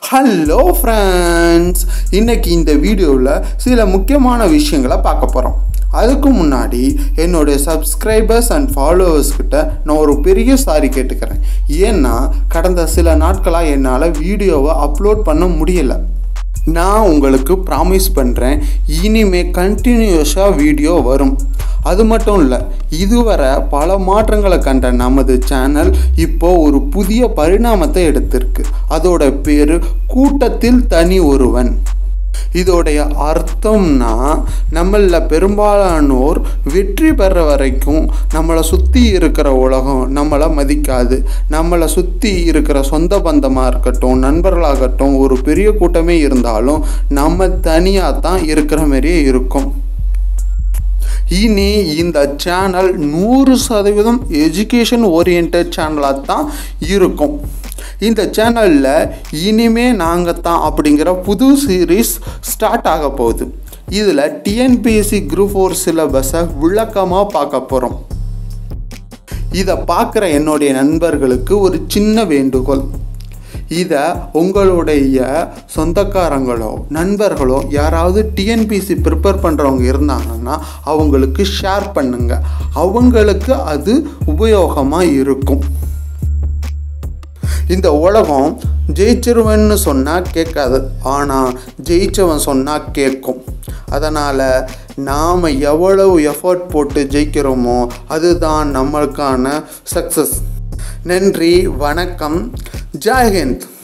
hello friends இன்னைக்கு இந்த வீடியோவில் சில முக்கியமான விஷயங்களை பார்க்க போகிறோம் அதுக்கு முன்னாடி என்னுடைய சப்ஸ்கிரைபர்ஸ் அண்ட் ஃபாலோவர்ஸ் கிட்ட நான் ஒரு பெரிய சாரி கேட்டுக்கிறேன் ஏன்னா கடந்த சில நாட்களாக என்னால் வீடியோவை அப்லோட் பண்ண முடியலை நான் உங்களுக்கு ப்ராமிஸ் பண்ணுறேன் இனிமே கண்டினியூஸாக வீடியோ வரும் அது மட்டும் இல்லை இதுவரை பல மாற்றங்களை கண்ட நமது சேனல் இப்போ ஒரு புதிய பரிணாமத்தை எடுத்திருக்கு அதோட பேர் கூட்டத்தில் தனி ஒருவன் இதோடைய அர்த்தம்னா நம்மளில் பெரும்பாலானோர் வெற்றி பெற வரைக்கும் நம்மளை சுற்றி இருக்கிற உலகம் நம்மளை மதிக்காது நம்மளை சுற்றி இருக்கிற சொந்த பந்தமாக இருக்கட்டும் நண்பர்களாகட்டும் ஒரு பெரிய கூட்டமே இருந்தாலும் நம்ம தனியாக தான் இருக்கிற மாதிரியே இருக்கும் இனி இந்த சேனல் நூறு சதவீதம் எஜுகேஷன் ஓரியன்ட் சேனலாக தான் இருக்கும் இந்த சேனலில் இனிமே நாங்கள் தான் அப்படிங்கிற புது சீரீஸ் ஸ்டார்ட் ஆக போகுது இதில் டிஎன்பிஎஸ்சி குரூப் ஃபோர் சிலபஸை விளக்கமாக பார்க்க போகிறோம் இதை பார்க்குற என்னுடைய நண்பர்களுக்கு ஒரு சின்ன வேண்டுகோள் இதை உங்களுடைய சொந்தக்காரங்களோ நண்பர்களோ யாராவது டிஎன்பிசி ப்ரிப்பேர் பண்ணுறவங்க இருந்தாங்கன்னா அவங்களுக்கு ஷேர் பண்ணுங்க அவங்களுக்கு அது உபயோகமாக இருக்கும் இந்த உலகம் ஜெயிச்சிருவன்னு சொன்னால் கேட்காது ஆனால் ஜெயிச்சவன் சொன்னால் கேட்கும் அதனால் நாம் எவ்வளவு எஃபர்ட் போட்டு ஜெயிக்கிறோமோ அதுதான் நம்மளுக்கான சக்ஸஸ் நன்றி வணக்கம் ஜெய்ஹிந்த்